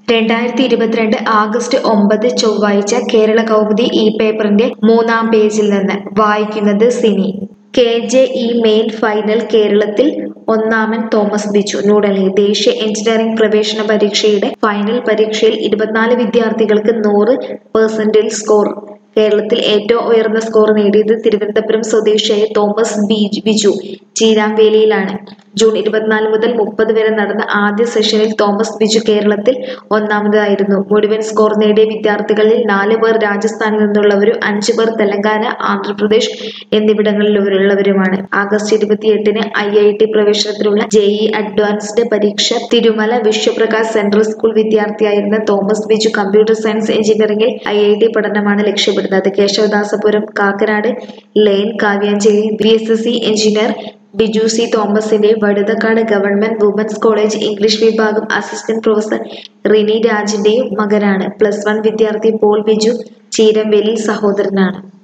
രണ്ടായിരത്തി ഇരുപത്തിരണ്ട് ആഗസ്റ്റ് ഒമ്പത് ചൊവ്വാഴ്ച കേരള കൗമുദി ഈ പേപ്പറിന്റെ മൂന്നാം പേജിൽ നിന്ന് വായിക്കുന്നത് Cini K J E main final കേരളത്തിൽ ഒന്നാമൻ തോമസ് ബിജു ന്യൂഡൽഹി ദേശീയ എഞ്ചിനീയറിംഗ് പ്രവേശന പരീക്ഷയുടെ ഫൈനൽ പരീക്ഷയിൽ ഇരുപത്തിനാല് വിദ്യാർത്ഥികൾക്ക് നൂറ് പെർസെന്റിൽ സ്കോർ കേരളത്തിൽ ഏറ്റവും ഉയർന്ന സ്കോർ നേടിയത് തിരുവനന്തപുരം സ്വദേശിയായ തോമസ് ബി- ബിജു ചീരാംവേലിയിലാണ് ജൂൺ ഇരുപത്തിനാല് മുതൽ മുപ്പത് വരെ നടന്ന ആദ്യ സെഷനിൽ തോമസ് ബിജു കേരളത്തിൽ ഒന്നാമതായിരുന്നു മുഴുവൻ സ്കോർ നേടിയ വിദ്യാർത്ഥികളിൽ നാല് പേർ രാജസ്ഥാനിൽ നിന്നുള്ളവരും അഞ്ചു പേർ തെലങ്കാന ആന്ധ്രാപ്രദേശ് എന്നിവിടങ്ങളിലുള്ളവരുമാണ് ആഗസ്റ്റ് ഇരുപത്തിയെട്ടിന് ഐ ഐ ടി പ്രവേശനത്തിനുള്ള ജെഇ അഡ്വാൻസ്ഡ് പരീക്ഷ തിരുമല വിശ്വപ്രകാശ് സെൻട്രൽ സ്കൂൾ വിദ്യാർത്ഥിയായിരുന്ന തോമസ് ബിജു കമ്പ്യൂട്ടർ സയൻസ് എഞ്ചിനീയറിംഗിൽ ഐ ഐ ടി പഠനമാണ് ലക്ഷ്യമിടുന്നത് Kesavadasapuram Kakkanad lane Kavyanjali B S S C engineer Biju C തോമസിന്റെ Vazhuthacaud government women's college English വിഭാഗം അസിസ്റ്റന്റ് പ്രൊഫസർ റിനി രാജിന്റെയും മകനാണ് പ്ലസ് വൺ വിദ്യാർത്ഥി പോൾ ബിജു ചീരംവേലിൽ സഹോദരനാണ്